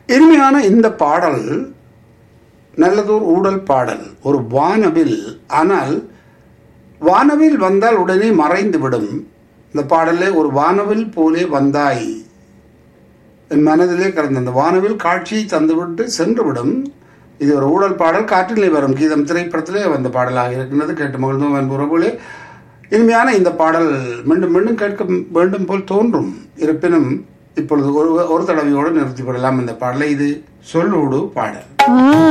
இனிமையான இந்த பாடல் நல்லதோர் ஊடல் பாடல் ஒரு வானவில் ஆனால் வானவில் வந்தால் உடனே மறைந்து விடும் இந்த பாடலே ஒரு வானவில் போலே வந்தாய் என் மனதிலே கலந்த அந்த வானவில் காட்சியை தந்துவிட்டு சென்றுவிடும் இது ஒரு ஊழல் பாடல் காற்றிலே வரும் கீதம் திரைப்படத்திலே வந்த பாடலாக இருக்கின்றது கேட்டு மகிழ்ந்தோம் என்புறவுகளே இனிமையான இந்த பாடல் மீண்டும் மீண்டும் கேட்க வேண்டும் போல் தோன்றும் இருப்பினும் இப்பொழுது ஒரு ஒரு தடவையோடு நிறுத்திவிடலாம் இந்த பாடலை இது சொல்லோடு பாடல்